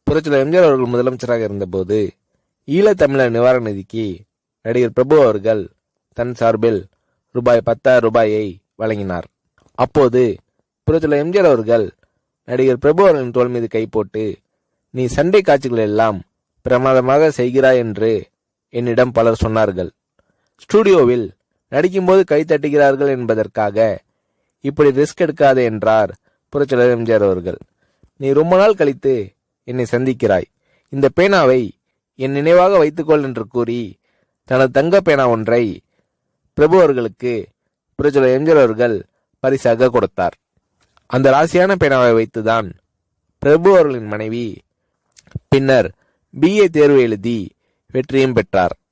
புரட்சியாளர் எம்ஜிஆர் அவர்கள் முதலமைச்சராக இருந்தபோது ஈழத்தமிழர் நிவாரண நிதிக்கு நடிகர் பிரபு அவர்கள் தன் சார்பில் ரூபாய் பத்தாயிரம் ரூபாயை வழங்கினார் அப்போது புரட்சியாளர் எம்ஜிஆர் அவர்கள் நடிகர் பிரபு அவர்களின் தோள் மீது கை போட்டு நீ சண்டை காட்சிகள் எல்லாம் பிரமாதமாக செய்கிறாய் என்று என்னிடம் பலர் சொன்னார்கள் ஸ்டூடியோவில் நடிக்கும்போது கை தட்டுகிறார்கள் என்பதற்காக இப்படி ரிஸ்க் எடுக்காதே என்றார் புரட்சியாளர் எம்ஜிஆர் அவர்கள் நீ ரொம்ப நாள் கழித்து என்னை சந்திக்கிறாய் இந்த பேனாவை என் நினைவாக வைத்துக்கொள் என்று கூறி தனது தங்க பேனா ஒன்றை பிரபு அவர்களுக்கு புரட்சியாளர் எம்ஜிஆர் அவர்கள் பரிசாக கொடுத்தார் அந்த ராசியான பேனாவை வைத்துதான் பிரபு அவர்களின் மனைவி பின்னர் பிஏ தேர்வு எழுதி வெற்றியும் பெற்றார்